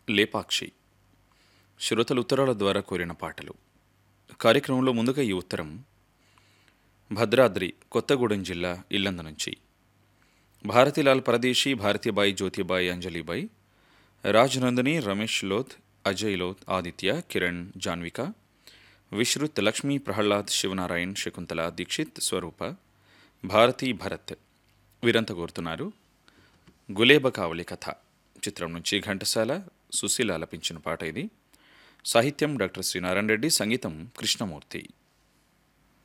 లేపాక్షి శ్రోతలు ఉత్తరాల ద్వారా కోరిన పాటలు కార్యక్రమంలో ముందుగా ఈ ఉత్తరం భద్రాద్రి కొత్తగూడెం జిల్లా ఇల్లంద నుంచి భారతీలాల్ పరదేశీ భారతీబాయి జ్యోతిబాయి అంజలిబాయి రాజనందిని రమేష్ లోత్ అజయ్ లోత్ ఆదిత్య కిరణ్ జాన్విక విశ్రుత్ లక్ష్మీ ప్రహ్లాద్ శివనారాయణ్ శకుంతల దీక్షిత్ స్వరూప భారతీ భరత్ వీరంతా కోరుతున్నారు గులేబ కావలి కథ చిత్రం నుంచి ఘంటసాల సుశీల ఆలపించిన పాట ఇది సాహిత్యం డాక్టర్ శ్రీనారాయణ రెడ్డి సంగీతం కృష్ణమూర్తి